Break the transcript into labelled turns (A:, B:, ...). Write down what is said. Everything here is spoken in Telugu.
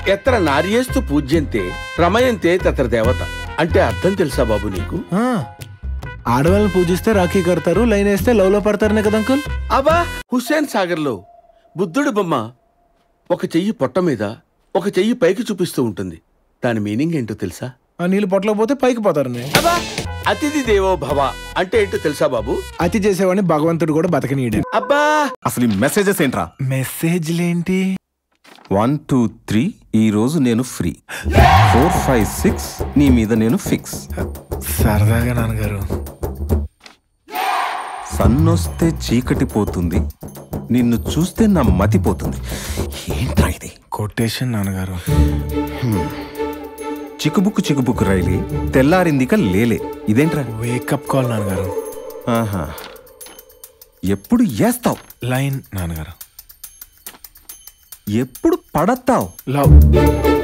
A: ఎత్ర నార్యేస్తు పూజ్యంతే రమయంతే తత్ర దేవత అంటే అర్థం తెలుసా బాబు నీకు
B: ఆ, ఆడవాళ్ళని పూజిస్తే రాఖీ కడతారు లైన్ వేస్తే లవ్ లో పడతారనే కదా అంకుల్
A: అబా హుస్సేన్ సాగర్ లో బుద్ధుడి బొమ్మ ఒక చెయ్యి పొట్ట మీద ఒక చెయ్యి పైకి చూపిస్తూ ఉంటుంది దాని మీనింగ్ ఏంటో తెలుసా
B: ఆ నీళ్ళు పొట్టలో పోతే పైకి పోతారని
A: అబా అతిథి దేవో భవ అంటే ఏంటో తెలుసా బాబు
B: అతి చేసేవాడిని భగవంతుడు కూడా బతకనీయడు
A: అబ్బా
C: అసలు ఈ మెసేజెస్ ఏంట్రా
B: మెసేజ్లేంటి
C: వన్ టూ త్రీ ఈ రోజు నేను ఫ్రీ ఫోర్ ఫైవ్ సిక్స్ నీ మీద నేను ఫిక్స్
B: సరదాగా నాన్నగారు
C: సన్నొస్తే చీకటి పోతుంది నిన్ను చూస్తే నా మతి పోతుంది ఏంట్రా ఇది
B: కొటేషన్ నాన్నగారు
C: చిక్కుబుక్కు చిక్కుబుక్కు రైలి తెల్లారిందిక లేలే ఇదేంట్రా
B: వేకప్ కాల్ నాన్నగారు
C: ఆహా ఎప్పుడు ఏస్తావు
B: లైన్ నాన్నగారు
C: ఎప్పుడు పడతావు
B: లవ్